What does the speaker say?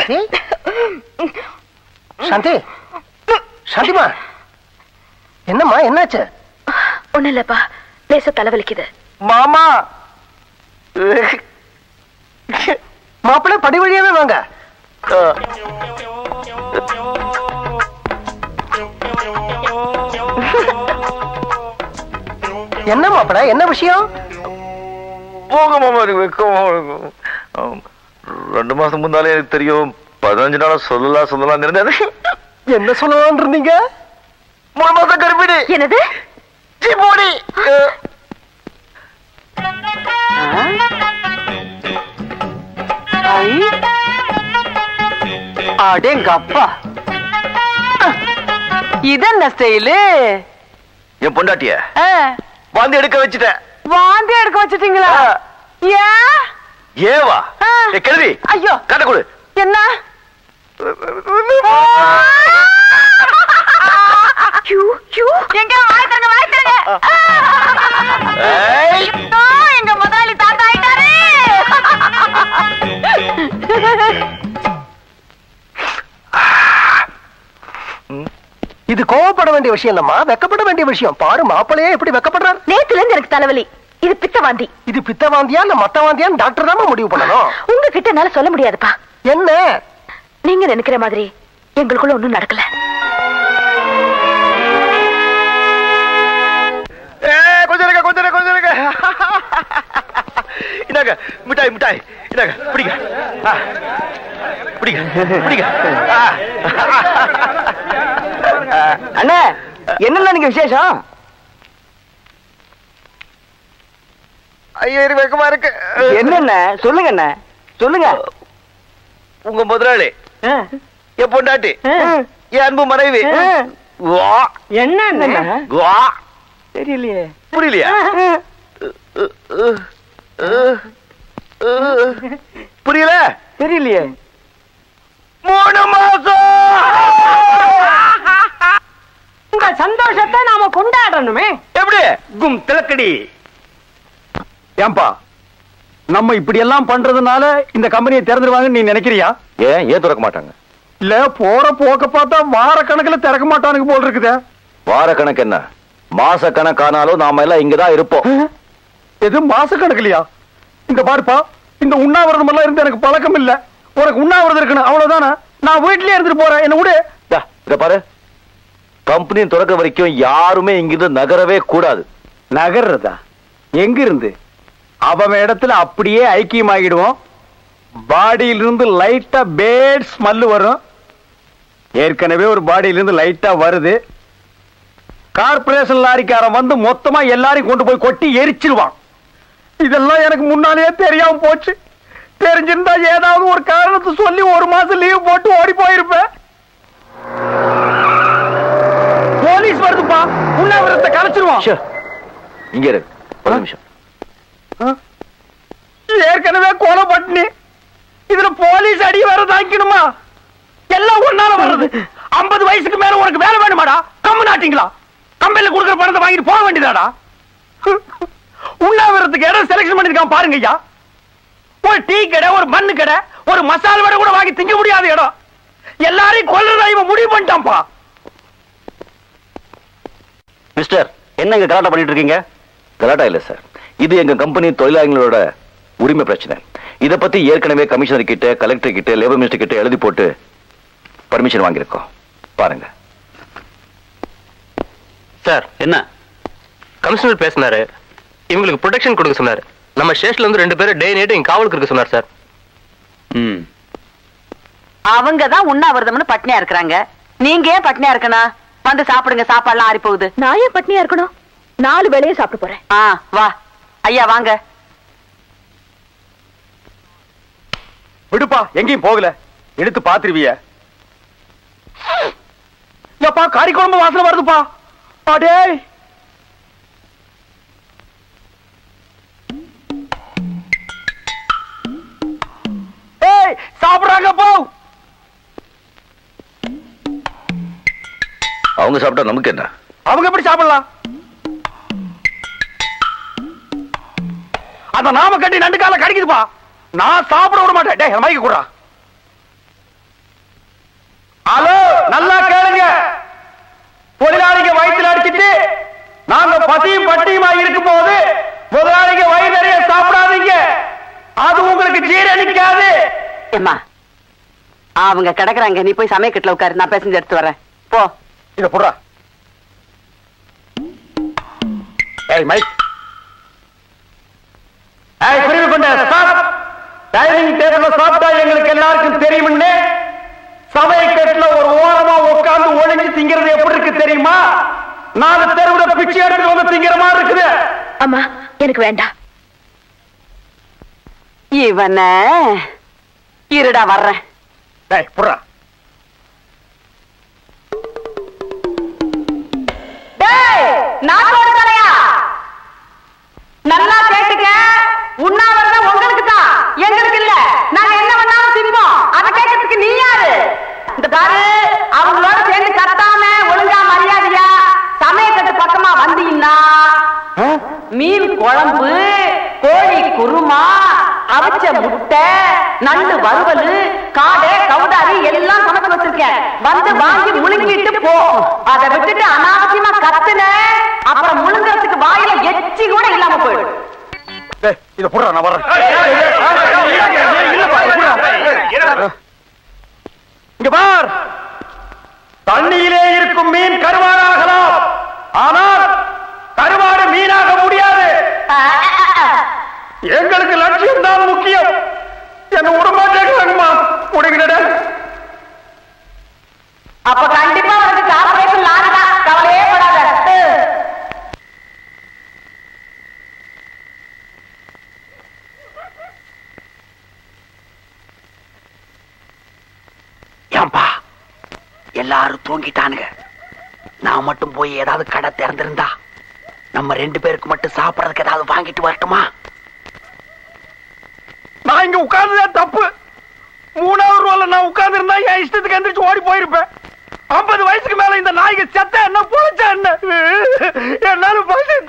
சாந்தி சாந்தி சாந்திமா என்னம்மா என்னாச்சு ஒண்ணு இல்லப்பா லேசா தலைவலிக்குது மாமா மாப்பிள்ளை படி வழியாவே வாங்க என்ன மாப்பிள்ளை என்ன விஷயம் போங்க மாமா எனக்கு வெக்கமா இருக்கும் ஆம். ரெண்டு மாசம் முன்னாலே எனக்கு தெரியும் பதினஞ்சு நாளா சொல்லலாம் சொல்லலாம் இருந்தது என்ன சொல்லலாம்னு இருந்தீங்க மூணு மாசம் கருப்பிடி என்னது சீ, போடி அஹ், அடேங்க அப்பா இதென்ன ஸ்டைலு என் பொண்டாட்டிய வாந்தி எடுக்க வச்சுட்டேன் வாந்தி எடுக்க வச்சிட்டீங்களா ஏன் ஏவா ஆ. ஏ கிழவி ஐயோ காட்ட கொடு என்ன யூ யூ எங்க வாய் தரங்க வாய் தரங்க ஏய். ஐயோ, எங்க முதலாளி தாத்தா ஆயிட்டாரு இது கோவப்பட வேண்டிய விஷயம் இல்லம்மா வெக்கப்பட வேண்டிய விஷயம் பாரு மாப்பிள்ளையே எப்படி வெக்கப்படுறார் நேத்துல இருந்து எனக்கு தலைவலி இது பித்த வாந்தி இது பித்த வாந்தியா இல்ல மத்த வாந்தியான்னு டாக்டர் தான் முடிவு பண்ணணும் உங்ககிட்ட என்னால சொல்ல முடியாதுப்பா என்ன நீங்க நினைக்கிற மாதிரி எங்களுக்குள்ள ஒண்ணும் நடக்கல ஏய், கொஞ்சம் இருங்க கொஞ்சம் இருங்க கொஞ்சம் இருங்க இந்தாங்க மிட்டாய் மிட்டாய் இந்தாங்க பிடிங்க ஆ. பிடிங்க பிடிங்க ஆ. அண்ணே என்னென்ன நீங்க விசேஷம் ஐயோ எனக்கு வெக்கமா இருக்கு என்னென்ன சொல்லுங்க அண்ணே சொல்லுங்க உங்க முதலாளி என் பொண்டாட்டி என் அன்பு மனைவி வா என்ன வா தெரியலையே புரியலையா புரியல தெரியலையே மூணு மாசம் உங்க சந்தோஷத்தை நாம கொண்டாடணுமே எப்படி கும் திலக்கடி ஏன்பா நம்ம இப்படி எல்லாம் பண்றதுனால இந்த கம்பெனியை திறந்துருவாங்கன்னு நீ நினைக்கிறியா ஏன் ஏன் திறக்க மாட்டாங்க இல்ல போற போக்க பார்த்தா வார கணக்குல திறக்க மாட்டானுங்க போல் இருக்குதே வார கணக்கு என்ன மாச கணக்கானாலும் நாம எல்லாம் இங்கதான் இருப்போம் எது மாச கணக்குலயா இந்த பாருப்பா இந்த உண்ணாவிரதம் எல்லாம் இருந்து எனக்கு பழக்கம் இல்ல உனக்கு உண்ணாவிரதம் இருக்கணும் அவ்வளவுதானே நான் வீட்லயே இருந்துட்டு போறேன் என்ன விடு டா, இத பாரு கம்பெனி திறக்க வரைக்கும் யாருமே இங்கிருந்து நகரவே கூடாது நகர்றதா எங்க இருந்து அவன் இடத்துல அப்படியே ஐக்கியமாகிடுவோம் பாடியில இருந்து லைட்டா பேட் ஸ்மெல் வரும் ஏற்கனவே ஒரு பாடியில இருந்து லைட்டா வருது கார்பரேஷன் லாரிக்காரன் வந்து மொத்தமா எல்லாரையும் கொண்டு போய் கொட்டி எரிச்சிருவான் இதெல்லாம் எனக்கு முன்னாலேயே தெரியாம போச்சு தெரிஞ்சிருந்தா ஏதாவது ஒரு காரணத்தை சொல்லி ஒரு மாசம் லீவ் போட்டு ஓடி போயிருப்பேன் போலீஸ் வருதுப்பா உண்ணாவிரத்தை கலைச்சிருவான் ச்சே, இங்க இரு ஒரு நிமிஷம் ஏற்கனவே கொலை பண்ணி இதுல போலீஸ் அடி வேற தாங்கிக்கணுமா எல்லாம் ஒன்னால வர்றது ஐம்பது வயசுக்கு மேல உனக்கு வேலை வேணுமாடா கம்மு நாட்டிங்களா கம்பெனில கொடுக்குற பணத்தை வாங்கிட்டு போக வேண்டியதாடா உண்ணாவிரத்துக்கு இடம் செலக்ஷன் பண்ணிருக்கான் பாருங்க ஐயா ஒரு டீ கடை ஒரு மண்ணு கடை ஒரு மசால் வடை கூட வாங்கி திங்க முடியாத இடம் எல்லாரையும் கொல்றதா இவன் முடிவு பண்ணிட்டான்ப்பா மிஸ்டர் என்ன இங்க கலாட்டா பண்ணிட்டு இருக்கீங்க கலாட்டா இல்ல சார் இது எங்க கம்பெனி தொழிலாளர்களோட உரிமை பிரச்சனை இத பத்தி ஏற்கனவே கமிஷனர் கிட்ட கலெக்டர் கிட்ட லேபர் மினிஸ்டர் கிட்ட எழுதி போட்டு பர்மிஷன் வாங்கியிருக்கோம் பாருங்க சார் என்ன கமிஷனர் பேசினாரு இவங்களுக்கு ப்ரொடெக்ஷன் கொடுக்க சொன்னாரு நம்ம ஸ்டேஷன்ல இருந்து ரெண்டு பேரும் டே நைட் இங்க காவலுக்கு இருக்க சொன்னார் சார் ம் அவங்க தான் உண்ணாவிரதம்னு பட்னியா இருக்கிறாங்க நீங்க ஏன் பட்னியா இருக்கணும் வந்து சாப்பிடுங்க சாப்பாடுலாம் ஆறி போகுது நான் ஏன் பட்னியா இருக்கணும் நாலு வேளையே சாப்பிட்டு போறேன் ஆ வா ஐயா வாங்க விடுப்பா எங்கேயும் போகல எடுத்து பாத்துருவிய எப்பா கறி குழம்பு வாசனை வருதுப்பா அடே ஏய் சாப்பிடுறாங்க போ அவங்க சாப்பிட்டா நமக்கு என்ன அவங்க எப்படி சாப்பிடலாம் அந்த நாம கட்டி நண்டு கால கடிக்குதுப்பா நான் சாப்பிட விட மாட்டேன் டேய் மைக்க கூடா பசியும் பட்டியுமா இருக்கும் போது முதலாளிங்க வயிறு நிறைய சாப்பிடாதீங்க அது உங்களுக்கு ஜீரணிக்காது ஏம்மா அவங்க கிடக்குறாங்க நீ போய் சமயக்கட்டுல உட்காரு நான் பேசஞ்சு எடுத்து வரேன் போ இத போடுறா ஏய் மைக் ஏய் புரிவு கொண்ட ஸ்டாப் டைனிங் டேபிள்ல சாப்பிட்டா எங்களுக்கு எல்லாருக்கும் தெரியும்னு சமையக்கட்டுல ஒரு ஓரமா உட்கார்ந்து ஒளிஞ்சு திங்கிறது எப்படி இருக்கு தெரியுமா நாலு தெருவுல பிச்சை எடுத்து வந்து திங்கிற மாதிரி இருக்குது அம்மா எனக்கு வேண்டாம் இவன இருடா வர்றேன் ஏய் புடுறா டேய் நாட்டோட தலையா நல்லா கேட்டுக்க உண்ணாவிரதம் உங்களுக்கு தான் எங்களுக்கு இல்ல நாங்க என்ன பண்ணாலும் திம்போம் அத கேட்கறதுக்கு நீ யாரு இந்த பாரு அவங்களோட சேர்ந்து கத்தாம ஒழுங்கா மரியாதையா சமயக்கட்டு பக்கமா வந்தீங்கன்னா மீன் குழம்பு கோழி குருமா அவிச்ச முட்டை நண்டு வறுவல் காடை கவுதாரி எல்லாம் சமைச்சு வச்சிருக்கேன் வந்து வாங்கி முழுங்கிட்டு போ அதை விட்டுட்டு அனாவசியமா கத்துன அப்புறம் முழுங்குறதுக்கு வாயில எச்சி கூட இல்லாம போயிடும் ஏய் இத புடுறா நான் வர்றேன் இல்லப்பா, இத புடுறா. இங்க பார் தண்ணியிலே இருக்கும் மீன் கருவாடாகலாம் ஆனால் கருவாடு மீனாக முடியாது எங்களுக்கு லட்சியம் தான் முக்கியம் என்ன விடமாட்டேங்கிறாங்கம்மா முடிகிறட அப்ப கண்டிப்பா உனக்கு கார்பரேஷன் லாரி தான் கவலையே படாத ஏன்பா எல்லாரும் தூங்கிட்டானுங்க நான் மட்டும் போய் ஏதாவது கடை திறந்திருந்தா நம்ம ரெண்டு பேருக்கு மட்டும் சாப்பிடறதுக்கு ஏதாவது வாங்கிட்டு வரட்டுமா நான் இங்க உட்கார்ந்ததே தப்பு மூணாவது ரூபால நான் உட்கார்ந்து இருந்தா என் இஷ்டத்துக்கு எந்திரிச்சு ஓடி போயிருப்பேன் ஐம்பது வயசுக்கு மேல இந்த நாய்க்கு செத்த என்ன பொழைச்சா என்ன என்னால பசி